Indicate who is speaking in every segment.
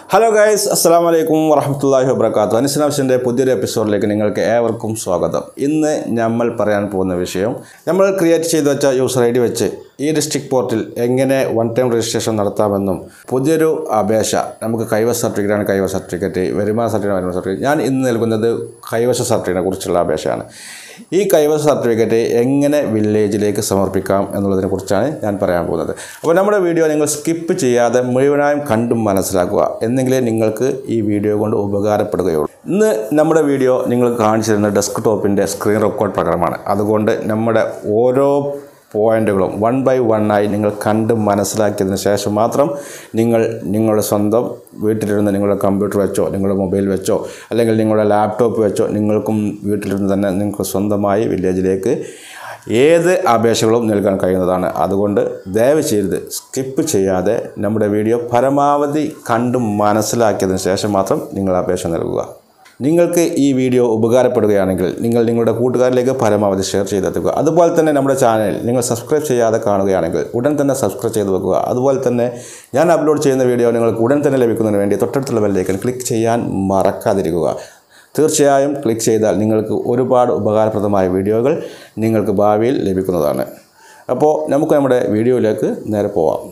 Speaker 1: hello guys അസ്സാം വലൈക്കും വറഹമത്തല്ലാഹി വബർക്കാത്തു അനിസ്ലാംസിൻ്റെ പുതിയൊരു എപ്പിസോഡിലേക്ക് നിങ്ങൾക്ക് ഏവർക്കും സ്വാഗതം ഇന്ന് നമ്മൾ പറയാൻ പോകുന്ന വിഷയം നമ്മൾ ക്രിയേറ്റ് ചെയ്തു വെച്ച യൂസർ ഐ ഡി വെച്ച് ഈ ഡിസ്ട്രിക്ട് പോർട്ടിൽ എങ്ങനെ വൺ ടൈം രജിസ്ട്രേഷൻ നടത്താമെന്നും പുതിയൊരു അപേക്ഷ നമുക്ക് കൈവശ സർട്ടിഫിക്കറ്റാണ് കൈവശ സർട്ടിഫിക്കറ്റ് വരുമാന സർട്ടിഫിക്കറ്റ് വരുമാന സർട്ടിഫിക്കറ്റ് ഞാൻ ഇന്ന് നൽകുന്നത് കൈവശ സർട്ടിഫിക്കറ്റിനെ കുറിച്ചുള്ള അപേക്ഷയാണ് ഈ കൈവശ സർട്ടിഫിക്കറ്റ് എങ്ങനെ വില്ലേജിലേക്ക് സമർപ്പിക്കാം എന്നുള്ളതിനെ കുറിച്ചാണ് ഞാൻ പറയാൻ പോകുന്നത് അപ്പോൾ നമ്മുടെ വീഡിയോ നിങ്ങൾ സ്കിപ്പ് ചെയ്യാതെ മുഴുവനായും കണ്ടും മനസ്സിലാക്കുക എന്നെങ്കിലേ നിങ്ങൾക്ക് ഈ വീഡിയോ കൊണ്ട് ഉപകാരപ്പെടുകയുള്ളൂ ഇന്ന് നമ്മുടെ വീഡിയോ നിങ്ങൾ കാണിച്ചു തരുന്ന ഡെസ്ക് ടോപ്പിൻ്റെ സ്ക്രീൻ റെക്കോർഡ് പ്രകാരമാണ് അതുകൊണ്ട് നമ്മുടെ ഓരോ പോയിന്റുകളും വൺ ബൈ വൺ ആയി നിങ്ങൾ കണ്ട് മനസ്സിലാക്കിയതിന് ശേഷം മാത്രം നിങ്ങൾ നിങ്ങളുടെ സ്വന്തം വീട്ടിലിരുന്ന് നിങ്ങളുടെ കമ്പ്യൂട്ടർ വെച്ചോ നിങ്ങളുടെ മൊബൈൽ വെച്ചോ അല്ലെങ്കിൽ നിങ്ങളുടെ ലാപ്ടോപ്പ് വെച്ചോ നിങ്ങൾക്കും വീട്ടിലിരുന്ന് തന്നെ നിങ്ങൾക്ക് സ്വന്തമായി വില്ലേജിലേക്ക് ഏത് അപേക്ഷകളും നൽകാൻ കഴിയുന്നതാണ് അതുകൊണ്ട് ദയവ് ചെയ്ത് സ്കിപ്പ് ചെയ്യാതെ നമ്മുടെ വീഡിയോ പരമാവധി കണ്ട് മനസ്സിലാക്കിയതിന് ശേഷം മാത്രം നിങ്ങൾ അപേക്ഷ നൽകുക നിങ്ങൾക്ക് ഈ വീഡിയോ ഉപകാരപ്പെടുകയാണെങ്കിൽ നിങ്ങൾ നിങ്ങളുടെ കൂട്ടുകാരിലേക്ക് പരമാവധി ഷെയർ ചെയ്തെത്തുക അതുപോലെ തന്നെ നമ്മുടെ ചാനൽ നിങ്ങൾ സബ്സ്ക്രൈബ് ചെയ്യാതെ കാണുകയാണെങ്കിൽ ഉടൻ തന്നെ സബ്സ്ക്രൈബ് ചെയ്ത് വെക്കുക അതുപോലെ തന്നെ ഞാൻ അപ്ലോഡ് ചെയ്യുന്ന വീഡിയോ നിങ്ങൾക്ക് ഉടൻ തന്നെ ലഭിക്കുന്നതിന് വേണ്ടി തൊട്ടടുത്തുള്ള ബെല്ലേക്ക് ക്ലിക്ക് ചെയ്യാൻ മറക്കാതിരിക്കുക തീർച്ചയായും ക്ലിക്ക് ചെയ്താൽ നിങ്ങൾക്ക് ഒരുപാട് ഉപകാരപ്രദമായ വീഡിയോകൾ നിങ്ങൾക്ക് ഭാവിയിൽ ലഭിക്കുന്നതാണ് അപ്പോൾ നമുക്ക് നമ്മുടെ വീഡിയോയിലേക്ക് നേരെ പോവാം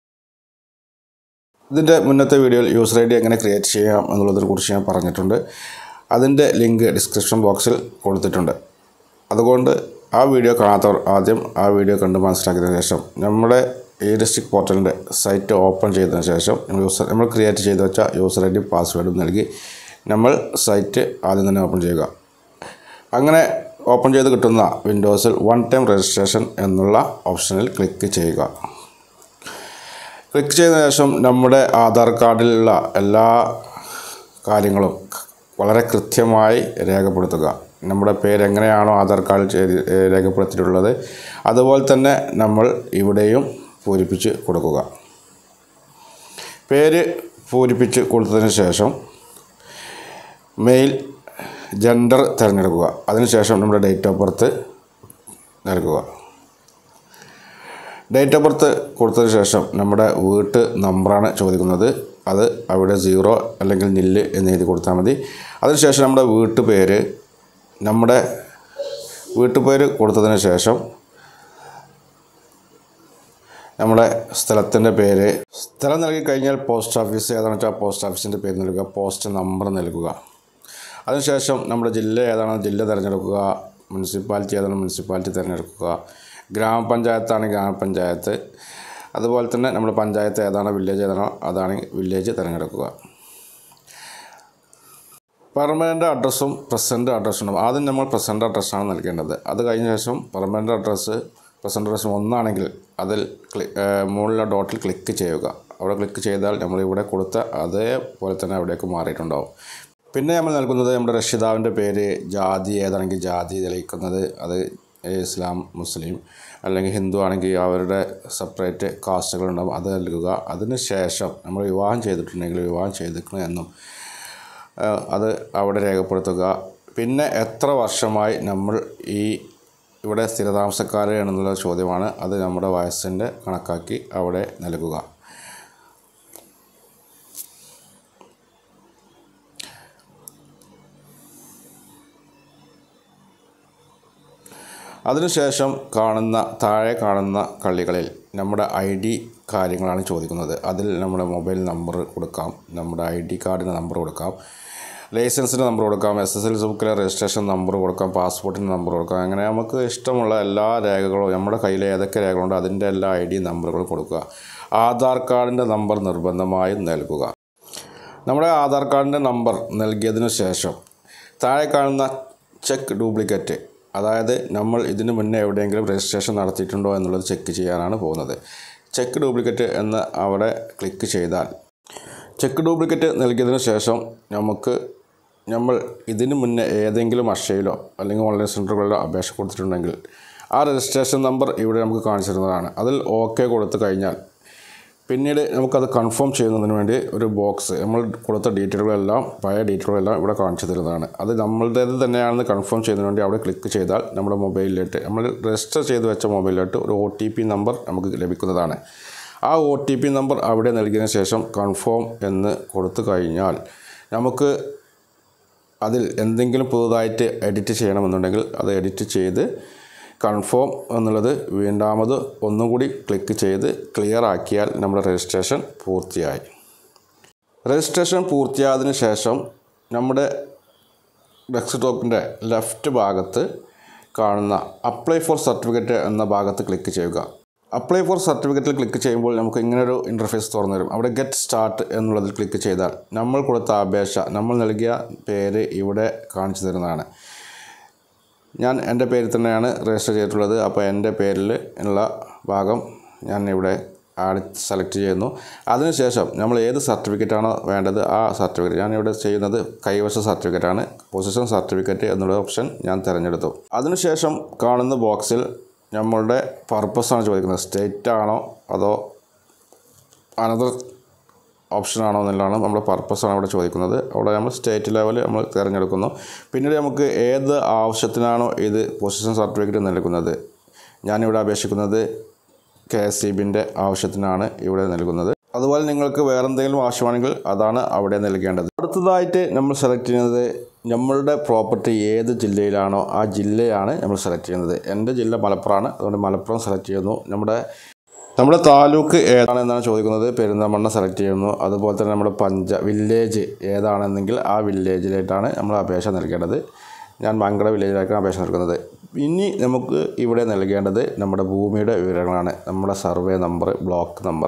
Speaker 1: ഇതിൻ്റെ മുന്നത്തെ വീഡിയോയിൽ യൂസർ ഐ ഡി എങ്ങനെ ക്രിയേറ്റ് ചെയ്യാം എന്നുള്ളതിനെ കുറിച്ച് ഞാൻ പറഞ്ഞിട്ടുണ്ട് അതിൻ്റെ ലിങ്ക് ഡിസ്ക്രിപ്ഷൻ ബോക്സിൽ കൊടുത്തിട്ടുണ്ട് അതുകൊണ്ട് ആ വീഡിയോ കാണാത്തവർ ആദ്യം ആ വീഡിയോ കണ്ട് മനസ്സിലാക്കിയതിന് ശേഷം നമ്മുടെ ഈ ഡിസ്ട്രിക്ട് പോർട്ടലിൻ്റെ സൈറ്റ് ഓപ്പൺ ചെയ്തതിന് ശേഷം യൂസർ നമ്മൾ ക്രിയേറ്റ് ചെയ്ത് വെച്ച യൂസർ ഐ ഡി പാസ്വേഡും നൽകി നമ്മൾ സൈറ്റ് ആദ്യം തന്നെ ഓപ്പൺ ചെയ്യുക അങ്ങനെ ഓപ്പൺ ചെയ്ത് കിട്ടുന്ന വിൻഡോസിൽ വൺ ടൈം രജിസ്ട്രേഷൻ എന്നുള്ള ഓപ്ഷനിൽ ക്ലിക്ക് ചെയ്യുക ക്ലിക്ക് ചെയ്തതിനു ശേഷം നമ്മുടെ ആധാർ കാർഡിലുള്ള എല്ലാ കാര്യങ്ങളും വളരെ കൃത്യമായി രേഖപ്പെടുത്തുക നമ്മുടെ പേര് എങ്ങനെയാണോ ആധാർ കാർഡിൽ ചെയ്ത് രേഖപ്പെടുത്തിയിട്ടുള്ളത് അതുപോലെ തന്നെ നമ്മൾ ഇവിടെയും പൂരിപ്പിച്ച് കൊടുക്കുക പേര് പൂരിപ്പിച്ച് കൊടുത്തതിന് ശേഷം മെയിൽ ജെൻഡർ തിരഞ്ഞെടുക്കുക അതിനുശേഷം നമ്മുടെ ഡേറ്റ് ഓഫ് ബർത്ത് നൽകുക ഡേറ്റ് ഓഫ് ബർത്ത് കൊടുത്തതിന് ശേഷം നമ്മുടെ വീട്ട് നമ്പറാണ് ചോദിക്കുന്നത് അത് അവിടെ സീറോ അല്ലെങ്കിൽ നില്ല് എന്ന് എഴുതി കൊടുത്താൽ മതി അതിനുശേഷം നമ്മുടെ വീട്ടുപേര് നമ്മുടെ വീട്ടുപേര് കൊടുത്തതിന് ശേഷം നമ്മുടെ സ്ഥലത്തിൻ്റെ പേര് സ്ഥലം നൽകി കഴിഞ്ഞാൽ പോസ്റ്റ് ഓഫീസ് ഏതാണെന്ന് വെച്ചാൽ പോസ്റ്റ് ഓഫീസിൻ്റെ പേര് നൽകുക പോസ്റ്റ് നമ്പർ നൽകുക അതിനുശേഷം നമ്മുടെ ജില്ല ഏതാണോ ജില്ല തിരഞ്ഞെടുക്കുക മുനിസിപ്പാലിറ്റി ഏതാണ് മുനിസിപ്പാലിറ്റി തിരഞ്ഞെടുക്കുക ഗ്രാമപഞ്ചായത്താണ് ഗ്രാമപഞ്ചായത്ത് അതുപോലെ തന്നെ നമ്മുടെ പഞ്ചായത്ത് ഏതാണോ വില്ലേജ് ഏതാണോ അതാണ് വില്ലേജ് തിരഞ്ഞെടുക്കുക പെർമനൻ്റ് അഡ്രസ്സും പ്രസൻറ്റ് അഡ്രസ്സും ഉണ്ടാവും ആദ്യം നമ്മൾ പ്രസൻറ്റ് അഡ്രസ്സാണ് നൽകേണ്ടത് അത് കഴിഞ്ഞ ശേഷം പെർമനൻ്റ് അഡ്രസ്സ് പ്രസൻറ്റ് അഡ്രസ്സ് ഒന്നാണെങ്കിൽ അതിൽ ക്ലി മുകളിലെ ഡോട്ടിൽ ക്ലിക്ക് ചെയ്യുക അവിടെ ക്ലിക്ക് ചെയ്താൽ നമ്മൾ ഇവിടെ കൊടുത്ത അതേപോലെ തന്നെ അവിടേക്ക് മാറിയിട്ടുണ്ടാവും പിന്നെ നമ്മൾ നൽകുന്നത് നമ്മുടെ രക്ഷിതാവിൻ്റെ പേര് ജാതി ഏതാണെങ്കിൽ ജാതി തെളിയിക്കുന്നത് അത് ഇസ്ലാം മുസ്ലിം അല്ലെങ്കിൽ ഹിന്ദു ആണെങ്കിൽ അവരുടെ സെപ്പറേറ്റ് കാസ്റ്റുകളുണ്ടാവും അത് നൽകുക അതിന് ശേഷം നമ്മൾ വിവാഹം ചെയ്തിട്ടുണ്ടെങ്കിൽ വിവാഹം ചെയ്തിരിക്കണം എന്നും അത് അവിടെ രേഖപ്പെടുത്തുക പിന്നെ എത്ര വർഷമായി നമ്മൾ ഈ ഇവിടെ സ്ഥിരതാമസക്കാരാണെന്നുള്ള ചോദ്യമാണ് അത് നമ്മുടെ വയസ്സിൻ്റെ കണക്കാക്കി അവിടെ നൽകുക അതിനുശേഷം കാണുന്ന താഴെ കാണുന്ന കളികളിൽ നമ്മുടെ ഐ ഡി കാര്യങ്ങളാണ് ചോദിക്കുന്നത് അതിൽ നമ്മുടെ മൊബൈൽ നമ്പർ കൊടുക്കാം നമ്മുടെ ഐ ഡി കാർഡിൻ്റെ നമ്പർ കൊടുക്കാം ലൈസൻസിൻ്റെ നമ്പർ കൊടുക്കാം എസ് എസ് എൽ സി ബുക്കിലെ രജിസ്ട്രേഷൻ നമ്പർ കൊടുക്കാം പാസ്പോർട്ടിൻ്റെ നമ്പർ കൊടുക്കാം അങ്ങനെ നമുക്ക് ഇഷ്ടമുള്ള എല്ലാ രേഖകളും നമ്മുടെ കയ്യിൽ ഏതൊക്കെ രേഖകളുണ്ടോ അതിൻ്റെ എല്ലാ ഐ ഡി നമ്പറുകളും കൊടുക്കുക ആധാർ കാർഡിൻ്റെ നമ്പർ നിർബന്ധമായും നൽകുക നമ്മുടെ ആധാർ കാർഡിൻ്റെ നമ്പർ നൽകിയതിനു ശേഷം താഴെ കാണുന്ന ചെക്ക് ഡ്യൂപ്ലിക്കേറ്റ് അതായത് നമ്മൾ ഇതിന് മുന്നേ എവിടെയെങ്കിലും രജിസ്ട്രേഷൻ നടത്തിയിട്ടുണ്ടോ എന്നുള്ളത് ചെക്ക് ചെയ്യാനാണ് പോകുന്നത് ചെക്ക് ഡ്യൂപ്ലിക്കേറ്റ് എന്ന് അവിടെ ക്ലിക്ക് ചെയ്താൽ ചെക്ക് ഡ്യൂപ്ലിക്കേറ്റ് നൽകിയതിന് ശേഷം നമുക്ക് നമ്മൾ ഇതിന് മുന്നേ ഏതെങ്കിലും അക്ഷയിലോ അല്ലെങ്കിൽ ഓൺലൈൻ സെൻറ്ററുകളിലോ അപേക്ഷ കൊടുത്തിട്ടുണ്ടെങ്കിൽ ആ രജിസ്ട്രേഷൻ നമ്പർ ഇവിടെ നമുക്ക് കാണിച്ചു തരുന്നതാണ് അതിൽ ഓക്കെ കൊടുത്തു കഴിഞ്ഞാൽ പിന്നീട് നമുക്കത് കൺഫേം ചെയ്യുന്നതിന് വേണ്ടി ഒരു ബോക്സ് നമ്മൾ കൊടുത്ത ഡീറ്റെയിലുകളെല്ലാം പഴയ ഡീറ്റെയിലുകളെല്ലാം ഇവിടെ കാണിച്ചു തരുന്നതാണ് അത് നമ്മളുടേത് തന്നെയാണെന്ന് കൺഫേം ചെയ്യുന്നതിന് വേണ്ടി അവിടെ ക്ലിക്ക് ചെയ്താൽ നമ്മുടെ മൊബൈലിലോട്ട് നമ്മൾ രജിസ്റ്റർ ചെയ്ത് വെച്ച മൊബൈലിലോട്ട് ഒരു ഒ ടി പി നമ്പർ നമുക്ക് ലഭിക്കുന്നതാണ് ആ ഒ ടി പി നമ്പർ അവിടെ നൽകിയതിന് ശേഷം കൺഫേം എന്ന് കൊടുത്തു കഴിഞ്ഞാൽ നമുക്ക് അതിൽ എന്തെങ്കിലും പുതുതായിട്ട് എഡിറ്റ് ചെയ്യണമെന്നുണ്ടെങ്കിൽ അത് എഡിറ്റ് ചെയ്ത് കൺഫേം എന്നുള്ളത് വീണ്ടാമത് ഒന്നും കൂടി ക്ലിക്ക് ചെയ്ത് ക്ലിയർ ആക്കിയാൽ നമ്മുടെ രജിസ്ട്രേഷൻ പൂർത്തിയായി രജിസ്ട്രേഷൻ പൂർത്തിയായതിനു ശേഷം നമ്മുടെ ഡെസ്ക്ടോപ്പിൻ്റെ ലെഫ്റ്റ് ഭാഗത്ത് കാണുന്ന അപ്ലൈ ഫോർ സർട്ടിഫിക്കറ്റ് എന്ന ഭാഗത്ത് ക്ലിക്ക് ചെയ്യുക അപ്ലൈ ഫോർ സർട്ടിഫിക്കറ്റിൽ ക്ലിക്ക് ചെയ്യുമ്പോൾ നമുക്ക് ഇങ്ങനൊരു ഇൻ്റർഫേസ് തുറന്നു തരും അവിടെ ഗെറ്റ് സ്റ്റാർട്ട് എന്നുള്ളതിൽ ക്ലിക്ക് ചെയ്താൽ നമ്മൾ കൊടുത്ത അപേക്ഷ നമ്മൾ നൽകിയ പേര് ഇവിടെ കാണിച്ചു തരുന്നതാണ് ഞാൻ എൻ്റെ പേരിൽ തന്നെയാണ് രജിസ്റ്റർ ചെയ്തിട്ടുള്ളത് അപ്പോൾ എൻ്റെ പേരിൽ ഉള്ള ഭാഗം ഞാൻ ഇവിടെ ആഡ് സെലക്ട് ചെയ്യുന്നു അതിനുശേഷം നമ്മൾ ഏത് സർട്ടിഫിക്കറ്റാണോ വേണ്ടത് ആ സർട്ടിഫിക്കറ്റ് ഞാൻ ഇവിടെ ചെയ്യുന്നത് കൈവശ സർട്ടിഫിക്കറ്റാണ് പൊസിഷൻ സർട്ടിഫിക്കറ്റ് എന്നുള്ള ഓപ്ഷൻ ഞാൻ തിരഞ്ഞെടുത്തു അതിനുശേഷം കാണുന്ന ബോക്സിൽ നമ്മളുടെ പർപ്പസാണ് ചോദിക്കുന്നത് സ്റ്റേറ്റ് ആണോ അതോ അനദർ ഓപ്ഷനാണോ എന്നുള്ളതാണ് നമ്മുടെ പർപ്പസാണ് അവിടെ ചോദിക്കുന്നത് അവിടെ നമ്മൾ സ്റ്റേറ്റ് ലെവൽ നമ്മൾ തിരഞ്ഞെടുക്കുന്നു പിന്നീട് നമുക്ക് ഏത് ആവശ്യത്തിനാണോ ഇത് പൊസിഷൻ സർട്ടിഫിക്കറ്റ് നൽകുന്നത് ഞാനിവിടെ അപേക്ഷിക്കുന്നത് കെ എസ് സി ബിൻ്റെ ആവശ്യത്തിനാണ് ഇവിടെ നൽകുന്നത് അതുപോലെ നിങ്ങൾക്ക് വേറെ എന്തെങ്കിലും ആവശ്യമാണെങ്കിൽ അതാണ് അവിടെ നൽകേണ്ടത് അടുത്തതായിട്ട് നമ്മൾ സെലക്ട് ചെയ്യുന്നത് നമ്മളുടെ പ്രോപ്പർട്ടി ഏത് ജില്ലയിലാണോ ആ ജില്ലയാണ് നമ്മൾ സെലക്ട് ചെയ്യുന്നത് എൻ്റെ ജില്ല മലപ്പുറമാണ് അതുകൊണ്ട് മലപ്പുറം സെലക്ട് ചെയ്യുന്നു നമ്മുടെ നമ്മുടെ താലൂക്ക് ഏതാണെന്നാണ് ചോദിക്കുന്നത് പെരുന്തമണ്ണ സെലക്ട് ചെയ്യുന്നു അതുപോലെ തന്നെ നമ്മുടെ പഞ്ച വില്ലേജ് ഏതാണെന്നെങ്കിൽ ആ വില്ലേജിലായിട്ടാണ് നമ്മൾ അപേക്ഷ നൽകേണ്ടത് ഞാൻ മങ്കട വില്ലേജിലേക്കാണ് അപേക്ഷ നൽകുന്നത് ഇനി നമുക്ക് ഇവിടെ നൽകേണ്ടത് നമ്മുടെ ഭൂമിയുടെ വിവരങ്ങളാണ് നമ്മുടെ survey number block number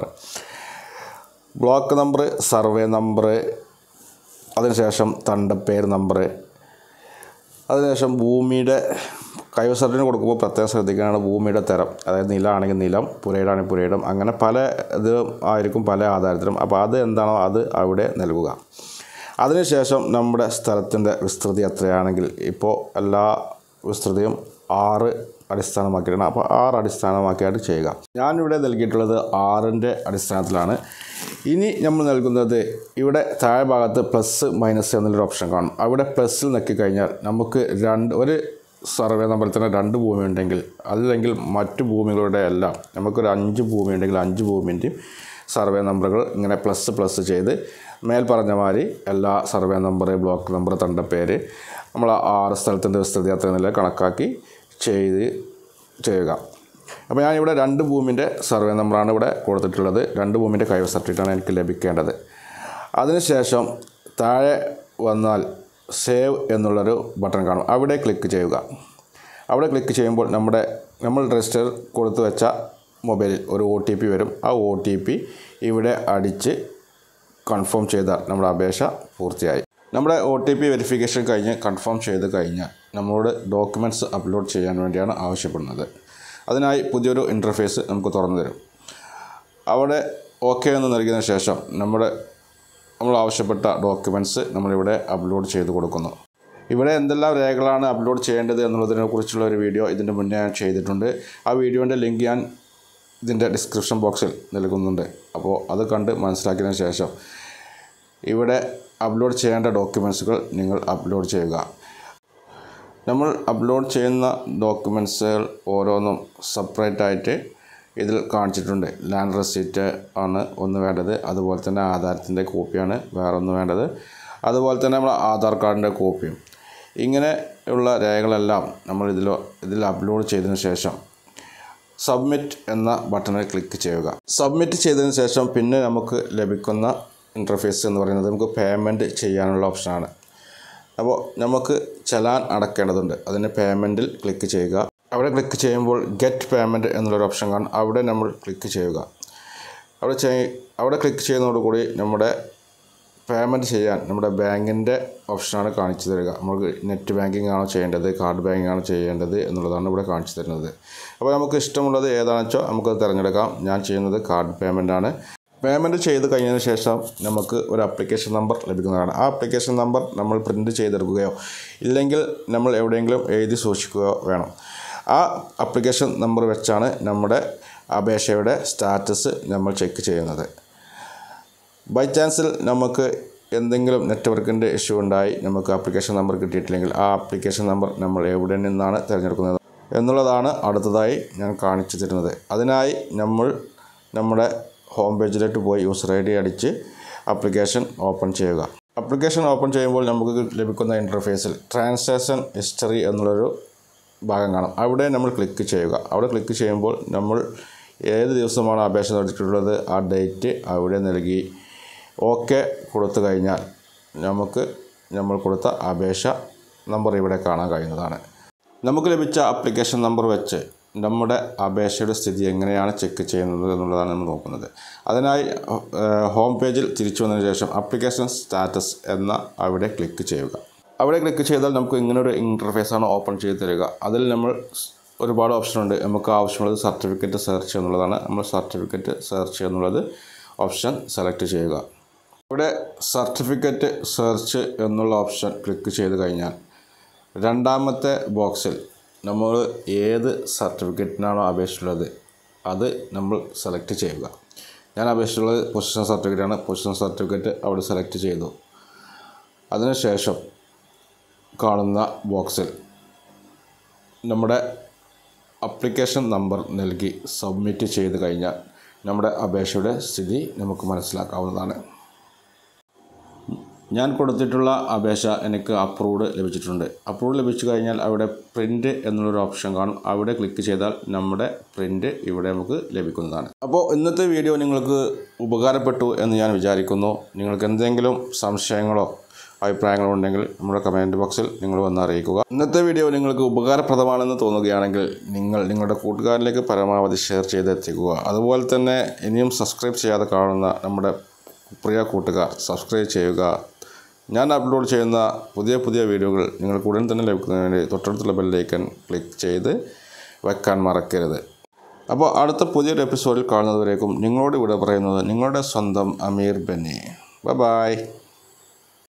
Speaker 1: block number survey number അതിനുശേഷം തണ്ടപ്പേര് നമ്പർ അതിനുശേഷം ഭൂമിയുടെ കൈവസത്തിന് കൊടുക്കുമ്പോൾ പ്രത്യേകം ശ്രദ്ധിക്കാനാണ് ഭൂമിയുടെ തരം അതായത് നിലമാണെങ്കിൽ നിലം പുരയിടാണെങ്കിൽ പുരയിടം അങ്ങനെ പല ഇത് ആയിരിക്കും പല ആധാരത്തിലും അപ്പോൾ അത് എന്താണോ അത് അവിടെ നൽകുക അതിനുശേഷം നമ്മുടെ സ്ഥലത്തിൻ്റെ വിസ്തൃതി എത്രയാണെങ്കിൽ ഇപ്പോൾ എല്ലാ വിസ്തൃതിയും ആറ് അടിസ്ഥാനമാക്കിയിട്ടാണ് അപ്പോൾ ആറ് അടിസ്ഥാനമാക്കിയായിട്ട് ചെയ്യുക ഞാനിവിടെ നൽകിയിട്ടുള്ളത് ആറിൻ്റെ അടിസ്ഥാനത്തിലാണ് ഇനി നമ്മൾ നൽകുന്നത് ഇവിടെ താഴെ ഭാഗത്ത് പ്ലസ് മൈനസ് എന്നുള്ളൊരു ഓപ്ഷൻ കാണും അവിടെ പ്ലസ്സിൽ നിൽക്കി കഴിഞ്ഞാൽ നമുക്ക് രണ്ട് ഒരു സർവേ നമ്പറിൽ തന്നെ രണ്ട് ഭൂമി ഉണ്ടെങ്കിൽ അല്ലെങ്കിൽ മറ്റു ഭൂമികളുടെ എല്ലാം നമുക്കൊരു അഞ്ച് ഭൂമി ഉണ്ടെങ്കിൽ അഞ്ച് ഭൂമിൻ്റെയും സർവേ നമ്പറുകൾ ഇങ്ങനെ പ്ലസ് പ്ലസ് ചെയ്ത് മേൽ പറഞ്ഞ മാതിരി എല്ലാ സർവേ നമ്പർ ബ്ലോക്ക് നമ്പർ തണ്ടപ്പേര് നമ്മൾ ആ ആറ് സ്ഥലത്തിൻ്റെ വിസ്തൃതി അത്ര നില കണക്കാക്കി ചെയ്ത് ചെയ്യുക അപ്പോൾ ഞാനിവിടെ രണ്ട് ഭൂമിൻ്റെ സർവേ നമ്പറാണ് ഇവിടെ കൊടുത്തിട്ടുള്ളത് രണ്ട് ഭൂമിൻ്റെ കൈവ സർട്ടിഫിക്കറ്റാണ് എനിക്ക് ലഭിക്കേണ്ടത് അതിനുശേഷം താഴെ വന്നാൽ സേവ് എന്നുള്ളൊരു ബട്ടൺ കാണും അവിടെ ക്ലിക്ക് ചെയ്യുക അവിടെ ക്ലിക്ക് ചെയ്യുമ്പോൾ നമ്മുടെ നമ്മൾ രജിസ്റ്റർ കൊടുത്തു വെച്ച മൊബൈലിൽ ഒരു ഒ ടി പി വരും ആ ഒ ടി പി ഇവിടെ അടിച്ച് കൺഫേം ചെയ്താൽ നമ്മുടെ അപേക്ഷ പൂർത്തിയായി നമ്മുടെ ഒ ടി പി വെരിഫിക്കേഷൻ കഴിഞ്ഞ് കൺഫേം ചെയ്ത് കഴിഞ്ഞാൽ നമ്മളോട് ഡോക്യുമെൻറ്റ്സ് അപ്ലോഡ് ചെയ്യാൻ വേണ്ടിയാണ് ആവശ്യപ്പെടുന്നത് അതിനായി പുതിയൊരു ഇൻ്റർഫേസ് നമുക്ക് തുറന്നു തരും അവിടെ ഓക്കെ എന്ന് നൽകിയതിന് ശേഷം നമ്മുടെ നമ്മൾ ആവശ്യപ്പെട്ട ഡോക്യുമെൻറ്റ്സ് നമ്മളിവിടെ അപ്ലോഡ് ചെയ്ത് കൊടുക്കുന്നു ഇവിടെ എന്തെല്ലാം രേഖകളാണ് അപ്ലോഡ് ചെയ്യേണ്ടത് എന്നുള്ളതിനെ കുറിച്ചുള്ള ഒരു വീഡിയോ ഇതിൻ്റെ മുന്നേ ഞാൻ ചെയ്തിട്ടുണ്ട് ആ വീഡിയോൻ്റെ ലിങ്ക് ഞാൻ ഇതിൻ്റെ ഡിസ്ക്രിപ്ഷൻ ബോക്സിൽ നൽകുന്നുണ്ട് അപ്പോൾ അത് കണ്ട് മനസ്സിലാക്കിയതിന് ശേഷം ഇവിടെ അപ്ലോഡ് ചെയ്യേണ്ട ഡോക്യുമെൻറ്റ്സുകൾ നിങ്ങൾ അപ്ലോഡ് ചെയ്യുക നമ്മൾ അപ്ലോഡ് ചെയ്യുന്ന ഡോക്യുമെൻറ്റ്സുകൾ ഓരോന്നും സെപ്പറേറ്റ് ആയിട്ട് ഇതിൽ കാണിച്ചിട്ടുണ്ട് ലാൻഡ് റെസീറ്റ് ആണ് ഒന്ന് വേണ്ടത് അതുപോലെ തന്നെ ആധാരത്തിൻ്റെ കോപ്പിയാണ് വേറെ ഒന്ന് വേണ്ടത് അതുപോലെ തന്നെ നമ്മൾ ആധാർ കാർഡിൻ്റെ കോപ്പിയും ഇങ്ങനെ ഉള്ള രേഖകളെല്ലാം നമ്മൾ ഇതിൽ ഇതിൽ അപ്ലോഡ് ചെയ്തതിന് ശേഷം സബ്മിറ്റ് എന്ന ബട്ടണിൽ ക്ലിക്ക് ചെയ്യുക സബ്മിറ്റ് ചെയ്തതിന് ശേഷം പിന്നെ നമുക്ക് ലഭിക്കുന്ന ഇൻ്റർഫേസ് എന്ന് പറയുന്നത് നമുക്ക് പേയ്മെൻറ്റ് ചെയ്യാനുള്ള ഓപ്ഷനാണ് അപ്പോൾ നമുക്ക് ചലാൻ അടക്കേണ്ടതുണ്ട് അതിന് പേയ്മെൻറ്റിൽ ക്ലിക്ക് ചെയ്യുക അവിടെ ക്ലിക്ക് ചെയ്യുമ്പോൾ ഗെറ്റ് പേയ്മെൻറ്റ് എന്നുള്ളൊരു ഓപ്ഷൻ കാണും അവിടെ നമ്മൾ ക്ലിക്ക് ചെയ്യുക അവിടെ ചെയ് അവിടെ ക്ലിക്ക് ചെയ്യുന്നതോടുകൂടി നമ്മുടെ പേയ്മെൻറ്റ് ചെയ്യാൻ നമ്മുടെ ബാങ്കിൻ്റെ ഓപ്ഷനാണ് കാണിച്ചു തരിക നമുക്ക് നെറ്റ് ബാങ്കിങ് ആണോ ചെയ്യേണ്ടത് കാർഡ് ബാങ്കിങ് ആണോ ചെയ്യേണ്ടത് എന്നുള്ളതാണ് ഇവിടെ കാണിച്ചു തരുന്നത് അപ്പോൾ നമുക്ക് ഇഷ്ടമുള്ളത് ഏതാണെന്ന് വെച്ചാൽ നമുക്കത് തിരഞ്ഞെടുക്കാം ഞാൻ ചെയ്യുന്നത് കാർഡ് പേയ്മെൻ്റ് ആണ് പേയ്മെൻറ്റ് ചെയ്ത് കഴിഞ്ഞതിന് ശേഷം നമുക്ക് ഒരു അപ്ലിക്കേഷൻ നമ്പർ ലഭിക്കുന്നതാണ് ആ അപ്ലിക്കേഷൻ നമ്പർ നമ്മൾ പ്രിൻറ്റ് ചെയ്തെടുക്കുകയോ ഇല്ലെങ്കിൽ നമ്മൾ എവിടെയെങ്കിലും എഴുതി സൂക്ഷിക്കുകയോ വേണം ആ അപ്ലിക്കേഷൻ നമ്പർ വെച്ചാണ് നമ്മുടെ അപേക്ഷയുടെ സ്റ്റാറ്റസ് നമ്മൾ ചെക്ക് ചെയ്യുന്നത് ബൈ ചാൻസിൽ നമുക്ക് എന്തെങ്കിലും നെറ്റ്വർക്കിൻ്റെ ഇഷ്യൂ ഉണ്ടായി നമുക്ക് ആപ്ലിക്കേഷൻ നമ്പർ കിട്ടിയിട്ടില്ലെങ്കിൽ ആ ആപ്ലിക്കേഷൻ നമ്പർ നമ്മൾ എവിടെ നിന്നാണ് തിരഞ്ഞെടുക്കുന്നത് എന്നുള്ളതാണ് അടുത്തതായി ഞാൻ കാണിച്ചു തരുന്നത് അതിനായി നമ്മൾ നമ്മുടെ ഹോം പേജിലേക്ക് പോയി യൂസർ ഐ ഡി അടിച്ച് ആപ്ലിക്കേഷൻ ഓപ്പൺ ചെയ്യുക ആപ്ലിക്കേഷൻ ഓപ്പൺ ചെയ്യുമ്പോൾ നമുക്ക് ലഭിക്കുന്ന ഇൻ്റർഫേസിൽ ട്രാൻസാക്ഷൻ ഹിസ്റ്ററി എന്നുള്ളൊരു ഭാഗം കാണാം അവിടെ നമ്മൾ ക്ലിക്ക് ചെയ്യുക അവിടെ ക്ലിക്ക് ചെയ്യുമ്പോൾ നമ്മൾ ഏത് ദിവസമാണ് അപേക്ഷ നൽകിയിട്ടുള്ളത് ആ ഡേറ്റ് അവിടെ നൽകി ഓക്കെ കൊടുത്തു കഴിഞ്ഞാൽ നമുക്ക് നമ്മൾ കൊടുത്ത അപേക്ഷ നമ്പർ ഇവിടെ കാണാൻ കഴിയുന്നതാണ് നമുക്ക് ലഭിച്ച ആപ്ലിക്കേഷൻ നമ്പർ വെച്ച് നമ്മുടെ അപേക്ഷയുടെ സ്ഥിതി എങ്ങനെയാണ് ചെക്ക് ചെയ്യുന്നത് എന്നുള്ളതാണ് നമ്മൾ നോക്കുന്നത് അതിനായി ഏഹ്, ഹോം പേജിൽ തിരിച്ചു വന്നതിന് ശേഷം ആപ്ലിക്കേഷൻ സ്റ്റാറ്റസ് എന്ന അവിടെ ക്ലിക്ക് ചെയ്യുക അവിടെ ക്ലിക്ക് ചെയ്താൽ നമുക്ക് ഇങ്ങനൊരു ഇൻ്റർഫേസാണ് ഓപ്പൺ ചെയ്ത് തരിക അതിൽ നമ്മൾ സ് ഒരുപാട് ഓപ്ഷൻ ഉണ്ട് നമുക്ക് ആവശ്യമുള്ളത് സർട്ടിഫിക്കറ്റ് സെർച്ച് എന്നുള്ളതാണ് നമ്മൾ സർട്ടിഫിക്കറ്റ് സെർച്ച് എന്നുള്ളത് ഓപ്ഷൻ സെലക്ട് ചെയ്യുക ഇവിടെ സർട്ടിഫിക്കറ്റ് സെർച്ച് എന്നുള്ള ഓപ്ഷൻ ക്ലിക്ക് ചെയ്ത് കഴിഞ്ഞാൽ രണ്ടാമത്തെ ബോക്സിൽ നമ്മൾ ഏത് സർട്ടിഫിക്കറ്റിനാണോ അപേക്ഷിച്ചുള്ളത് അത് നമ്മൾ സെലക്ട് ചെയ്യുക ഞാൻ അപേക്ഷിച്ചുള്ളത് പൊസിഷൻ സർട്ടിഫിക്കറ്റാണ് പൊസിഷൻ സർട്ടിഫിക്കറ്റ് അവിടെ സെലക്ട് ചെയ്തു അതിനുശേഷം കാണുന്ന ബോക്സിൽ നമ്മുടെ അപ്ലിക്കേഷൻ നമ്പർ നൽകി സബ്മിറ്റ് ചെയ്ത് കഴിഞ്ഞാൽ നമ്മുടെ അപേക്ഷയുടെ സ്ഥിതി നമുക്ക് മനസ്സിലാക്കാവുന്നതാണ് ഞാൻ കൊടുത്തിട്ടുള്ള അപേക്ഷ എനിക്ക് അപ്രൂവ്ഡ് ലഭിച്ചിട്ടുണ്ട് അപ്രൂവ്ഡ് ലഭിച്ചു കഴിഞ്ഞാൽ അവിടെ പ്രിൻ്റ് എന്നുള്ളൊരു ഓപ്ഷൻ കാണും അവിടെ ക്ലിക്ക് ചെയ്താൽ നമ്മുടെ പ്രിൻ്റ് ഇവിടെ നമുക്ക് ലഭിക്കുന്നതാണ് അപ്പോൾ ഇന്നത്തെ വീഡിയോ നിങ്ങൾക്ക് ഉപകാരപ്പെട്ടു എന്ന് ഞാൻ വിചാരിക്കുന്നു നിങ്ങൾക്ക് എന്തെങ്കിലും സംശയങ്ങളോ അഭിപ്രായങ്ങളോ ഉണ്ടെങ്കിൽ നമ്മുടെ കമൻറ്റ് ബോക്സിൽ നിങ്ങൾ വന്ന് അറിയിക്കുക ഇന്നത്തെ വീഡിയോ നിങ്ങൾക്ക് ഉപകാരപ്രദമാണെന്ന് തോന്നുകയാണെങ്കിൽ നിങ്ങൾ നിങ്ങളുടെ കൂട്ടുകാരിലേക്ക് പരമാവധി ഷെയർ ചെയ്തെത്തിക്കുക അതുപോലെ തന്നെ ഇനിയും സബ്സ്ക്രൈബ് ചെയ്യാതെ കാണുന്ന നമ്മുടെ പ്രിയ കൂട്ടുകാർ സബ്സ്ക്രൈബ് ചെയ്യുക ഞാൻ അപ്ലോഡ് ചെയ്യുന്ന പുതിയ പുതിയ വീഡിയോകൾ നിങ്ങൾക്ക് ഉടൻ തന്നെ ലഭിക്കുന്നതിന് വേണ്ടി തൊട്ടടുത്തുള്ള ബെല്ലൈക്കൻ ക്ലിക്ക് ചെയ്ത് വെക്കാൻ മറക്കരുത് അപ്പോൾ അടുത്ത പുതിയൊരു എപ്പിസോഡിൽ കാണുന്നതുവരേക്കും നിങ്ങളോട് ഇവിടെ പറയുന്നത് നിങ്ങളുടെ സ്വന്തം അമീർ ബെന്നി ബൈ